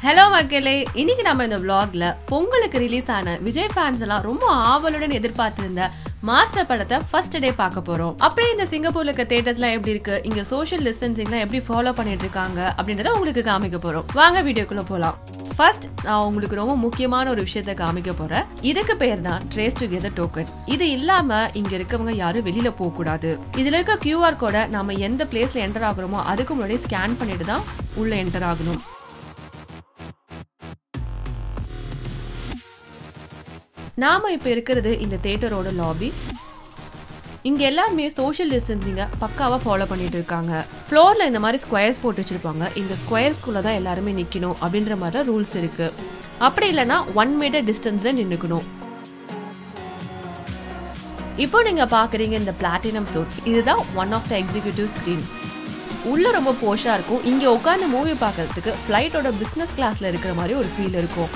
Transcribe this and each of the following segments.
hello மக்களே இன்னைக்கு நம்ம இந்த vlogல பொங்கலுக்கு ரிலீஸ் ஆன விஜய் ஃபேன்ஸ் எல்லாம் ரொம்ப ஆவலுடன் எதிர்பார்த்திருந்த மாஸ்டர் படத்தை ஃபர்ஸ்ட் டே பார்க்க போறோம் அப்படியே இந்த சிங்கப்பூர்ல இருக்க தேட்டர்ஸ்லாம் எப்படி இருக்கு இங்க சோஷியல் டிஸ்டன்சிங்லாம் எப்படி ஃபாலோ பண்ணிட்டு இருக்காங்க அப்படின்றத உங்களுக்கு காமிக்க போறோம் வாங்க வீடியோக்குள்ள போலாம் ஃபர்ஸ்ட் நான் உங்களுக்கு ரொம்ப முக்கியமான ஒரு விஷயத்த காமிக்க போறேன் இதுக்கு பேர் தான் ட்ரேஸ் டுகெதர் டோக்கன் இது இல்லாம இங்க இருக்கவங்க யாரும் வெளியில போக கூடாது இதுல இருக்க கியூஆர் கோட நம்ம எந்த பிளேஸ்ல என்டர் ஆகுறோமோ அதுக்கு முன்னாடி ஸ்கேன் பண்ணிட்டு தான் உள்ள என்டர் ஆகணும் நாம இப்ப இருக்கிறது இந்த தேட்டரோட லாபி இங்க எல்லாருமே சோஷியல் டிஸ்டன்சிங்க பக்காவா ஃபாலோ பண்ணிட்டு இருக்காங்க ஃப்ளோர்ல இந்த மாதிரி ஸ்கொயர்ஸ் போட்டு வச்சிருப்பாங்க இந்த ஸ்கொயர்ஸ்குள்ள தான் எல்லாருமே நிக்கணும் அப்படின்ற மாதிரி ரூல்ஸ் இருக்கு அப்படி இல்லைன்னா ஒன் மீட்டர் டிஸ்டன்ஸ்ல நின்னுக்கணும் இப்போ நீங்க பாக்குறீங்க இந்த பிளாட்டினம் சூட் இதுதான் one of the executive screen உள்ள ரொம்ப போஷா இருக்கும் இங்க உட்காந்து மூவி பார்க்கறதுக்கு ஃப்ளைட்டோட பிசினஸ் கிளாஸ்ல இருக்கிற மாதிரி ஒரு ஃபீல் இருக்கும்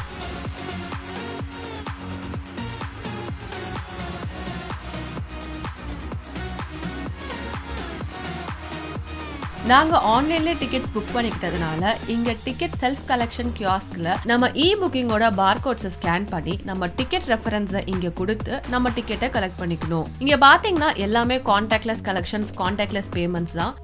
நாங்க ஆன்லைன்ல டிக்கெட்ஸ் புக் பண்ணிக்கிட்டதுனால இங்க டிக்கெட் செல்ஃப் கலெக்ஷன் கியாஸ்க்ல நம்ம இ புக்கிங்கோட பார்கோட்ஸை ஸ்கேன் பண்ணி நம்ம டிக்கெட் ரெஃபரன்ஸை இங்க கொடுத்து நம்ம டிக்கெட்டை கலெக்ட் பண்ணிக்கணும் இங்க பாத்தீங்கன்னா எல்லாமே கான்டாக்ட்லெஸ் கலெக்ஷன்ஸ் கான்டாக்ட்லெஸ் பேமெண்ட்ஸ் தான்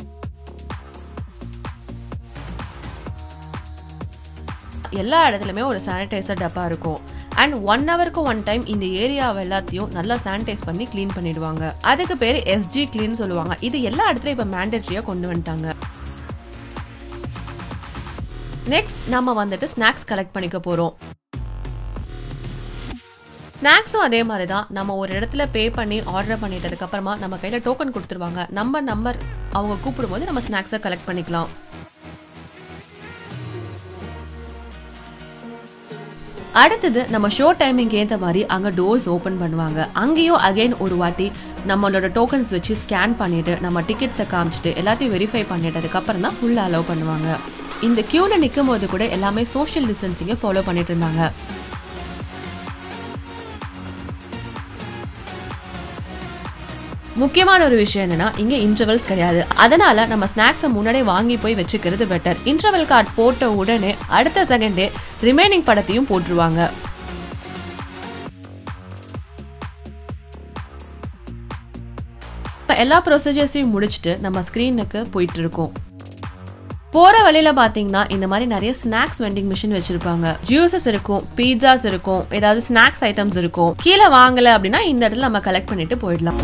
எல்லா இடத்துலயுமே ஒரு சானிடைசர் டப்பா இருக்கும் அண்ட் ஒன் ஹவருக்கு ஒன் டைம் இந்த ஏரியாவை எல்லாத்தையும் நல்லா சானிடைஸ் பண்ணி க்ளீன் பண்ணிடுவாங்க அதுக்கு பேர் எஸ்ஜி க்ளீன் சொல்லுவாங்க இது எல்லா இடத்துலயும் இப்ப மேண்டட்ரியா கொண்டு வந்துட்டாங்க நெக்ஸ்ட் நம்ம வந்துட்டு ஸ்நாக்ஸ் கலெக்ட் பண்ணிக்க போறோம் ஸ்நாக்ஸும் அதே மாதிரி தான் நம்ம ஒரு இடத்துல பே பண்ணி ஆர்டர் பண்ணிட்டதுக்கு அப்புறமா நம்ம கையில டோக்கன் கொடுத்துருவாங்க நம்ம நம்பர் அவங்க கூப்பிடும்போது நம்ம ஸ்நாக்ஸை கலெக்ட் பண்ணிக்கலாம் அடுத்தது நம்ம ஷோ டைமிங் ஏற்ற மாதிரி அங்கே டோர்ஸ் ஓப்பன் பண்ணுவாங்க அங்கேயும் அகைன் ஒரு வாட்டி நம்மளோட டோக்கன்ஸ் வச்சு ஸ்கேன் பண்ணிட்டு நம்ம டிக்கெட்ஸை காமிச்சிட்டு எல்லாத்தையும் வெரிஃபை பண்ணிட்டதுக்கு அப்புறம் தான் ஃபுல்லாக அலோவ் பண்ணுவாங்க இந்த க்யூவில் நிற்கும் போது கூட எல்லாமே சோஷியல் டிஸ்டன்சிங்கை ஃபாலோ பண்ணிட்டு இருந்தாங்க முக்கியமான ஒரு விஷயம் என்னன்னா இங்க இன்டர்வல்ஸ் கிடையாது அதனால நம்ம ஸ்நாக்ஸை முன்னாடியே வாங்கி போய் வச்சுக்கிறது பெட்டர் இன்டர்வல் கார்டு போட்ட உடனே அடுத்த செகண்டே ரிமைனிங் படத்தையும் போட்டுருவாங்க எல்லா ப்ரொசீஜர்ஸையும் முடிச்சுட்டு நம்ம ஸ்க்ரீனுக்கு போயிட்டு இருக்கோம் போற வழியில பாத்தீங்கன்னா இந்த மாதிரி நிறைய ஸ்நாக்ஸ் வெண்டிங் மிஷின் வச்சிருப்பாங்க ஜூசஸ் இருக்கும் பீட்சாஸ் இருக்கும் ஏதாவது ஸ்நாக்ஸ் ஐட்டம்ஸ் இருக்கும் கீழே வாங்கல அப்படின்னா இந்த இடத்துல நம்ம கலெக்ட் பண்ணிட்டு போயிடலாம்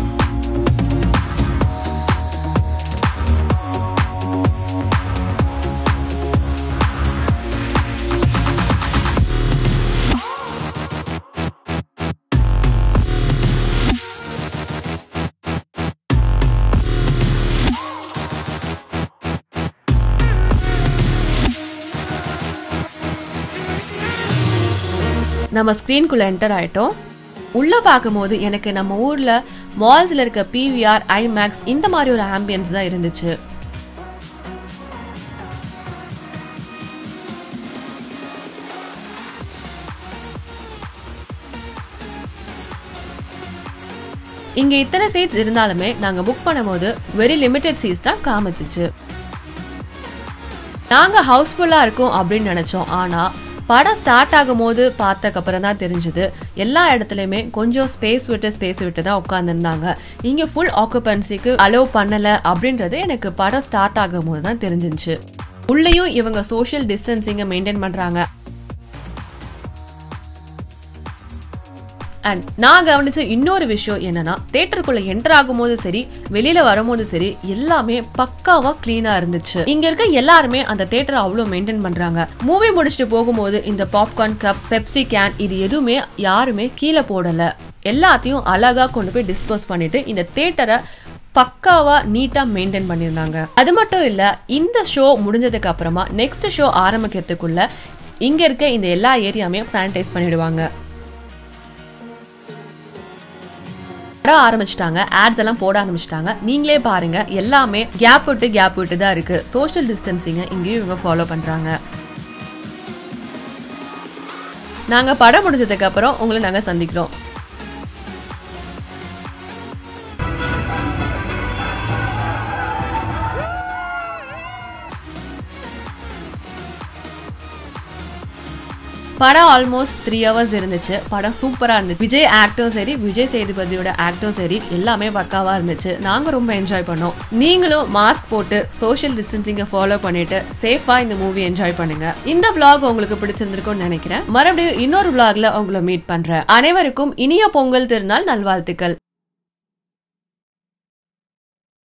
நம்ம ஸ்க்ரீன்குள்ள என்டர் ஆயிட்டோம் உள்ள பார்க்கும்போது எனக்கு நம்ம ஊர்ல மால்ஸ்ல இருக்க பிவிஆர் ஐமேக்ஸ் இந்த மாதிரி ஒரு ஆம்பியன்ஸ் தான் இருந்துச்சு இங்க இத்தனை சீட்ஸ் இருந்தாலுமே நாங்க புக் பண்ணும்போது வெரி லிமிடெட் சீட்ஸ் தான் காமிச்சிச்சு நாங்க ஹவுஸ்ஃபுல்லா இருக்கோம் அப்படின்னு நினைச்சோம் ஆனா படம் ஸ்டார்ட் ஆகும் போது பார்த்ததுக்கப்புறம் தான் தெரிஞ்சுது எல்லா இடத்துலையுமே கொஞ்சம் ஸ்பேஸ் விட்டு ஸ்பேஸ் விட்டு தான் உட்காந்துருந்தாங்க இங்கே ஃபுல் ஆக்குபன்சிக்கு அலோவ் பண்ணலை அப்படின்றது எனக்கு படம் ஸ்டார்ட் ஆகும் போது தான் தெரிஞ்சிச்சு உள்ளேயும் இவங்க சோஷியல் டிஸ்டன்சிங்கை மெயின்டைன் பண்ணுறாங்க அண்ட் நான் கவனிச்ச இன்னொரு விஷயம் என்னன்னா தேட்டருக்குள்ள என்டர் ஆகும்போது சரி வெளியில வரும்போது சரி எல்லாமே பக்காவா கிளீனா இருந்துச்சு இங்க இருக்க எல்லாருமே அந்த தேட்டரை அவ்வளவு மெயின்டைன் பண்றாங்க மூவி முடிச்சுட்டு போகும்போது இந்த பாப்கார்ன் கப் பெப்சி கேன் இது எதுவுமே யாருமே கீழே போடல எல்லாத்தையும் அழகா கொண்டு போய் டிஸ்போஸ் பண்ணிட்டு இந்த தேட்டரை பக்காவா நீட்டா மெயின்டைன் பண்ணியிருந்தாங்க அது மட்டும் இல்ல இந்த ஷோ முடிஞ்சதுக்கு அப்புறமா நெக்ஸ்ட் ஷோ ஆரம்பிக்கிறதுக்குள்ள இங்க இருக்க இந்த எல்லா ஏரியாமே சானிடைஸ் பண்ணிடுவாங்க படம் ஆரம்பிச்சிட்டாங்க ஆட்ஸ் எல்லாம் போட ஆரம்பிச்சிட்டாங்க நீங்களே பாருங்க எல்லாமே கேப் விட்டு கேப் விட்டு தான் இருக்கு சோஷியல் டிஸ்டன்சிங்க இங்கேயும் இவங்க ஃபாலோ பண்றாங்க நாங்க படம் முடிஞ்சதுக்கு அப்புறம் உங்களை நாங்க சந்திக்கிறோம் படம் ஆல்மோஸ்ட் த்ரீ ஹவர்ஸ் இருந்துச்சு படம் சூப்பரா இருந்துச்சு விஜய் ஆக்டர் சரி விஜய் சேதுபதியோட ஆக்டர் சரி எல்லாமே பக்காவா இருந்துச்சு நாங்க ரொம்ப என்ஜாய் பண்ணோம் நீங்களும் மாஸ்க் போட்டு சோஷியல் டிஸ்டன்சிங்க ஃபாலோ பண்ணிட்டு சேஃபா இந்த மூவி என்ஜாய் பண்ணுங்க இந்த vlog உங்களுக்கு பிடிச்சிருந்திருக்கும்னு நினைக்கிறேன் மறுபடியும் இன்னொரு vlogல உங்களை மீட் பண்றேன் அனைவருக்கும் இனிய பொங்கல் திருநாள் நல்வாழ்த்துக்கள்